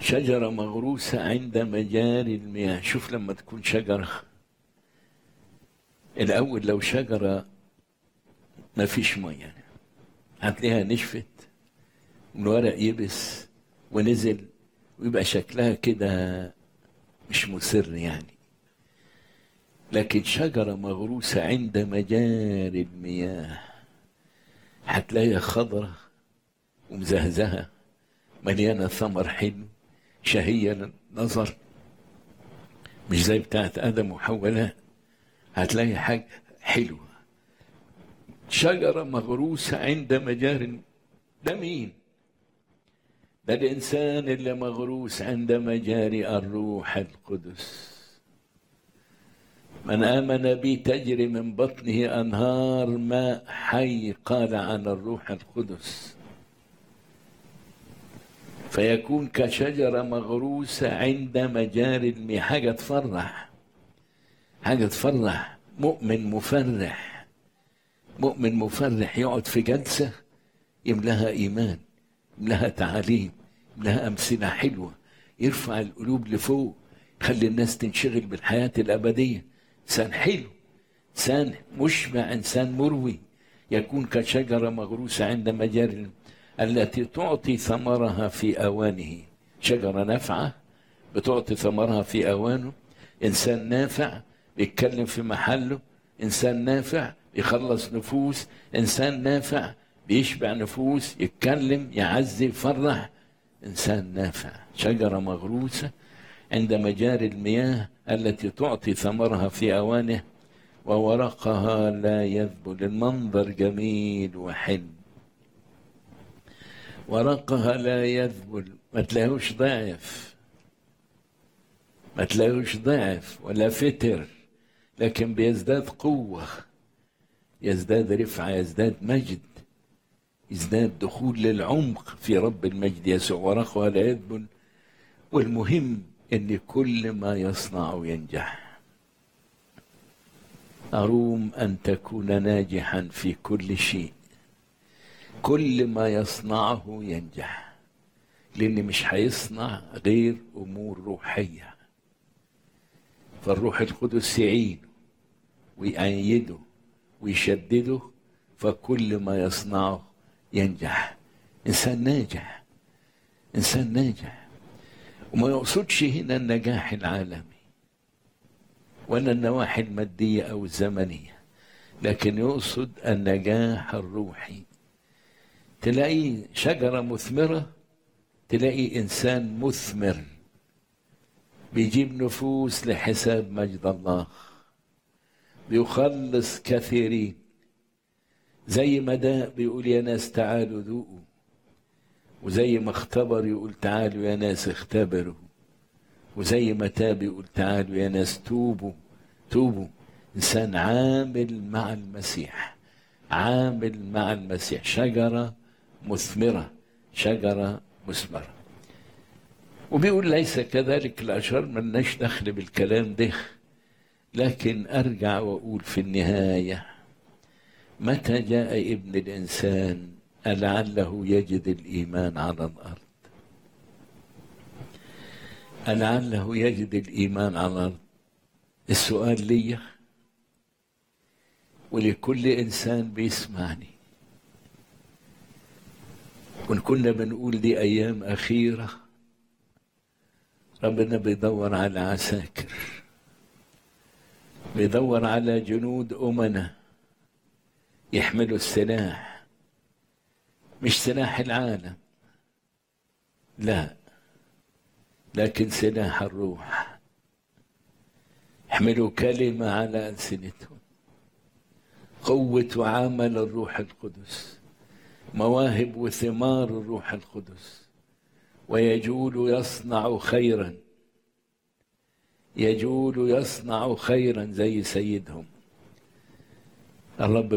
شجرة مغروسة عند مجاري المياه شوف لما تكون شجرة الأول لو شجرة ما فيش مية هتلاقيها نشفت والورق يبس ونزل ويبقى شكلها كده مش مسر يعني لكن شجرة مغروسة عند مجاري المياه هتلاقيها خضرة ومزهزهة مليانة ثمر حلو شهية للنظر مش زي بتاعت آدم وحواء لا هتلاقي حاجة حلوة شجرة مغروسة عند مجاري ده مين؟ ده الإنسان اللي مغروس عند مجاري الروح القدس من آمن بي تجري من بطنه أنهار ماء حي قال عن الروح القدس فيكون كشجرة مغروسة عند مجاري المياه حاجة تفرح حاجة تفرح مؤمن مفرح مؤمن مفرح يقعد في جلسة يملاها إيمان يملاها تعاليم يملاها أمثلة حلوة يرفع القلوب لفوق يخلي الناس تنشغل بالحياة الأبدية إنسان حلو إنسان مشبع إنسان مروي يكون كشجرة مغروسة عند مجاري التي تعطي ثمرها في أوانه شجرة نافعة بتعطي ثمرها في أوانه إنسان نافع بيتكلم في محله إنسان نافع يخلص نفوس إنسان نافع بيشبع نفوس يتكلم يعزي يفرح إنسان نافع شجرة مغروسة عند مجاري المياه التي تعطي ثمرها في أوانه وورقها لا يذبل المنظر جميل وحلو ورقها لا يذبل ما تلاقوش ضعف ما تلاقوش ضعف ولا فتر لكن بيزداد قوة يزداد رفعة يزداد مجد يزداد دخول للعمق في رب المجد يسوع ورقها لا يذبل والمهم ان كل ما يصنع ينجح اروم ان تكون ناجحا في كل شيء كل ما يصنعه ينجح لان مش هيصنع غير امور روحيه فالروح القدس يعينه ويأيده ويشدده فكل ما يصنعه ينجح انسان ناجح انسان ناجح وما يقصدش هنا النجاح العالمي ولا النواحي المادية أو الزمنية لكن يقصد النجاح الروحي تلاقي شجرة مثمرة تلاقي إنسان مثمر بيجيب نفوس لحساب مجد الله بيخلص كثيرين زي ما ده بيقول يا ناس تعالوا ذوقوا وزي ما اختبر يقول تعالوا يا ناس اختبروا وزي ما تاب يقول تعالوا يا ناس توبوا توبوا انسان عامل مع المسيح عامل مع المسيح شجره مثمره شجره مثمره وبيقول ليس كذلك الاشرار ملناش دخل بالكلام ده لكن ارجع واقول في النهايه متى جاء ابن الانسان ألعله يجد الإيمان على الأرض ألعله يجد الإيمان على الأرض السؤال لي ولكل إنسان بيسمعني وإن كنا بنقول دي أيام أخيرة ربنا بيدور على عساكر بيدور على جنود أمنة يحملوا السلاح مش سلاح العالم لا لكن سلاح الروح احملوا كلمة على ألسنتهم قوة وعمل الروح القدس مواهب وثمار الروح القدس ويجول يصنع خيرا يجول يصنع خيرا زي سيدهم الرب